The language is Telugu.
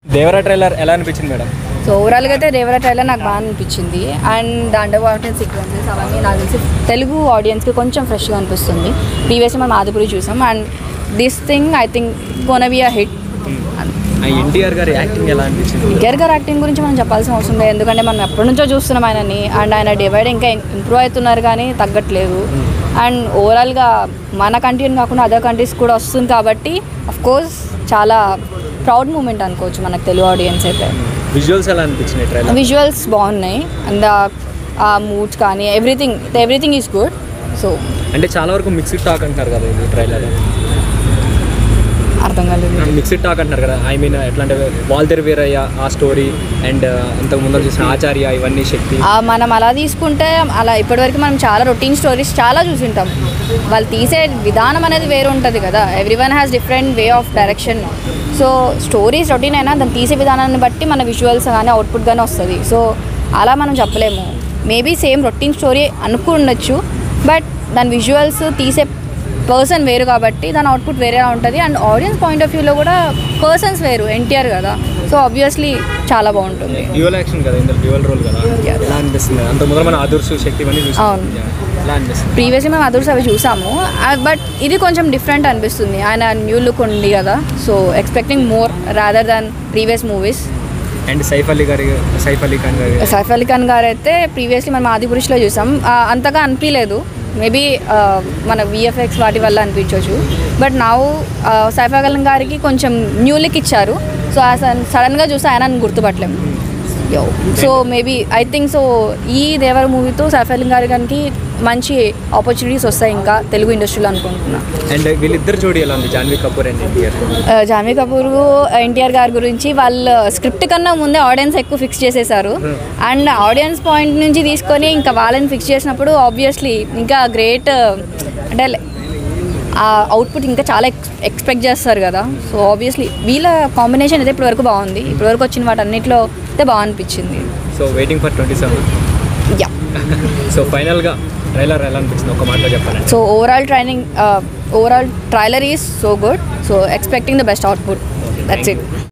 దేవరా ట్రైలర్ ఎలా అనిపించింది మేడం సో ఓవరాల్గా అయితే దేవరా ట్రైలర్ నాకు బాగా అనిపించింది అండ్ అండర్ వాటర్ సీక్వెన్సెస్ అవన్నీ నాకు తెలిసి తెలుగు ఆడియన్స్కి కొంచెం ఫ్రెష్గా అనిపిస్తుంది ప్రీవియస్ మనం ఆదిపురి చూసాం and this thing I think gonna be a hit ఆ ఎన్టీఆర్ గారి యాక్టింగ్ ఎలా అనిపించింది విగర్ గారు యాక్టింగ్ గురించి మనం చెప్పాల్సిన అవసరం లేదు ఎందుకంటే మనం ఎప్పటి నుంచో చూస్తున్నాం ఆయనని అండ్ ఆయన డివైడ్ ఇంకా ఇంప్రూవ్ అవుతున్నారు కానీ తగ్గట్లేదు అండ్ ఓవరాల్గా మన కంట్రీని కాకుండా అదర్ కంట్రీస్ కూడా వస్తుంది కాబట్టి అఫ్ కోర్స్ చాలా ప్రౌడ్ మూమెంట్ అనుకోవచ్చు మనకు తెలుగు ఆడియన్స్ అయితే విజువల్స్ ఎలా అనిపించినాయి ట్రైలర్ విజువల్స్ బాగున్నాయి అండ్ ఆ మూడ్స్ కానీ everything everything is good so అంటే చాలా వరకు మిక్స్డ్ టాక్ అంటున్నారు కదా ఇది ట్రైలర్ అర్థం కాలేదు మిక్స్డ్ టాక్ అంటున్నారు కదా ఐ మీన్ ఎట్లా అంటే వాల్తెర్ వీరయ్య ఆ స్టోరీ అండ్ ఇంతకు ముందర చూసిన ఆచార్య ఇవన్నీ శక్తి ఆ, మనం అలా తీసుకుంటే అలా ఇప్పటివరకు మనం చాలా రొటీన్ స్టోరీస్ చాలా చూసింటాం వాళ్ళు తీసే విధానం అనేది వేరు ఉంటుంది కదా every one has different way of direction so stories routine అయినా దాన్ని తీసే విధానాన్ని బట్టి మన విజువల్స్ కానీ అవుట్పుట్ కానీ వస్తుంది సో అలా మనం చెప్పలేము మేబీ సేమ్ రొటీన్ స్టోరీ అనుకుండొచ్చు బట్ దాని విజువల్స్ తీసే పర్సన్ వేరు కాబట్టి దాని అవుట్పుట్ వేరేలా ఉంటుంది అండ్ ఆడియన్స్ పాయింట్ ఆఫ్ వ్యూలో కూడా పర్సన్స్ వేరు ఎన్టీఆర్ కదా సో ఆబ్వియస్లీ చాలా బాగుంటుంది డ్యూయల్ యాక్షన్ కదా ఇందులో డ్యూయల్ రోల్ కదా Yes. ఎలా అనిపిస్తుంది అంత ముందర మన ఆదర్శ శక్తి ఇవన్నీ చూసాం అవును. Yeah. ఎలా అనిపిస్తుంది ప్రీవియస్లీ మేము అదర్స్ అవి చూసాము బట్ ఇది కొంచెం డిఫరెంట్ అనిపిస్తుంది ఆయన న్యూ లుక్ ఉంది కదా so expecting more rather than previous movies and Saif Ali గారి సైఫ్ అలీ ఖాన్ గారి సైఫ్ అలీ ఖాన్ గారు అయితే ప్రీవియస్లీ మనం ఆది పురుషులో చూసాం ఆ, అంతగా అనిపించలేదు మేబీ మన విఎఫ్ఎక్స్ వాటి వల్ల అనిపించవచ్చు బట్ నా సైఫ్ అలీ ఖాన్ గారికి కొంచెం న్యూ లుక్ ఇచ్చారు సో సడన్గా చూస్తే ఆయన గుర్తుపట్టలేము yo so maybe I think so ఈ దేవర మూవీతో సైఫ్ అలీ ఖాన్ గారికి మంచి ఆపర్చునిటీస్ వస్తాయి ఇంకా తెలుగు ఇండస్ట్రీలో అనుకుంటున్నా అండ్ వీళ్ళిద్దరు జోడి ఎలా ఉంది జాన్వీ కపూర్ అండ్ ఎన్టీఆర్ ఆ, జాన్వీ కపూర్ ఎన్టీఆర్ గారి గురించి వాళ్ళ స్క్రిప్ట్ కన్నా ముందే ఆడియన్స్ ఎక్కువ ఫిక్స్ చేసేసారు అండ్ ఆడియన్స్ పాయింట్ నుంచి తీసుకొని ఇంకా వాళ్ళని ఫిక్స్ చేసినప్పుడు ఆబ్వియస్లీ ఇంకా గ్రేట్ అంటే ఆ అవుట్పుట్ ఇంకా చాలా ఎక్స్ ఎక్స్పెక్ట్ చేస్తారు కదా సో ఆబ్వియస్లీ వీళ్ళ కాంబినేషన్ అయితే ఇప్పటివరకు బాగుంది ఇప్పటివరకు వచ్చిన వాటన్నిటిలో అయితే బాగా అనిపించింది so waiting for twenty seven yeah so ఫైనల్గా ట్రైలర్ ఎలా అనిపించింది ఒక మాటలో చెప్పాలండి so overall training overall trailer is so good so expecting the best output that's it